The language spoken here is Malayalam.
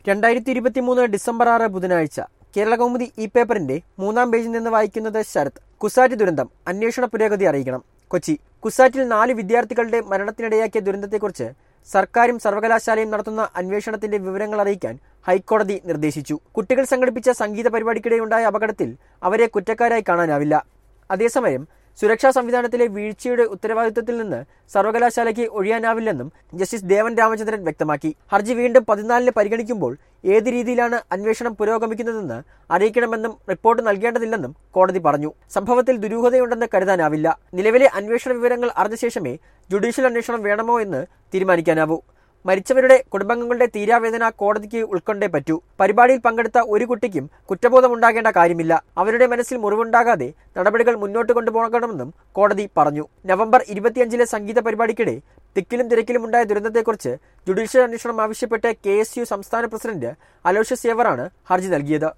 രണ്ടായിരത്തി ഇരുപത്തിമൂന്ന് ഡിസംബർ ആറ് ബുധനാഴ്ച കേരളകൗമുദി ഇ പേപ്പറിന്റെ മൂന്നാം പേജിൽ നിന്ന് വായിക്കുന്നത് ശരത് കുസാറ്റ് ദുരന്തം അന്വേഷണ പുരോഗതി അറിയിക്കണം കൊച്ചി കുസാറ്റിൽ നാല് വിദ്യാർത്ഥികളുടെ മരണത്തിനിടയാക്കിയ ദുരന്തത്തെക്കുറിച്ച് സർക്കാരും സർവകലാശാലയും നടത്തുന്ന അന്വേഷണത്തിന്റെ വിവരങ്ങൾ അറിയിക്കാൻ ഹൈക്കോടതി നിർദ്ദേശിച്ചു കുട്ടികൾ സംഘടിപ്പിച്ച സംഗീത പരിപാടിക്കിടെയുണ്ടായ അപകടത്തിൽ അവരെ കുറ്റക്കാരായി കാണാനാവില്ല അതേസമയം സുരക്ഷാ സംവിധാനത്തിലെ വീഴ്ചയുടെ ഉത്തരവാദിത്വത്തിൽ നിന്ന് സർവകലാശാലയ്ക്ക് ഒഴിയാനാവില്ലെന്നും ജസ്റ്റിസ് ദേവൻ രാമചന്ദ്രൻ വ്യക്തമാക്കി ഹർജി വീണ്ടും പതിനാലിന് പരിഗണിക്കുമ്പോൾ ഏത് രീതിയിലാണ് അന്വേഷണം പുരോഗമിക്കുന്നതെന്ന് അറിയിക്കണമെന്നും റിപ്പോർട്ട് നൽകേണ്ടതില്ലെന്നും കോടതി പറഞ്ഞു സംഭവത്തിൽ ദുരൂഹതയുണ്ടെന്ന് കരുതാനാവില്ല നിലവിലെ അന്വേഷണ വിവരങ്ങൾ അറിഞ്ഞ ശേഷമേ ജുഡീഷ്യൽ അന്വേഷണം വേണമോ എന്ന് തീരുമാനിക്കാനാവൂ മരിച്ചവരുടെ കുടുംബാംഗങ്ങളുടെ തീരാവേദന കോടതിക്ക് ഉൾക്കൊണ്ടേ പറ്റൂ പരിപാടിയിൽ പങ്കെടുത്ത ഒരു കുട്ടിക്കും കുറ്റബോധമുണ്ടാകേണ്ട കാര്യമില്ല അവരുടെ മനസ്സിൽ മുറിവുണ്ടാകാതെ നടപടികൾ മുന്നോട്ട് കൊണ്ടുപോകണമെന്നും കോടതി പറഞ്ഞു നവംബർ ഇരുപത്തിയഞ്ചിലെ സംഗീത പരിപാടിക്കിടെ തിക്കിലും തിരക്കിലും ഉണ്ടായ ദുരന്തത്തെക്കുറിച്ച് ജുഡീഷ്യൽ അന്വേഷണം ആവശ്യപ്പെട്ട് കെ സംസ്ഥാന പ്രസിഡന്റ് അലോഷ്യസ് സേവറാണ് ഹർജി നൽകിയത്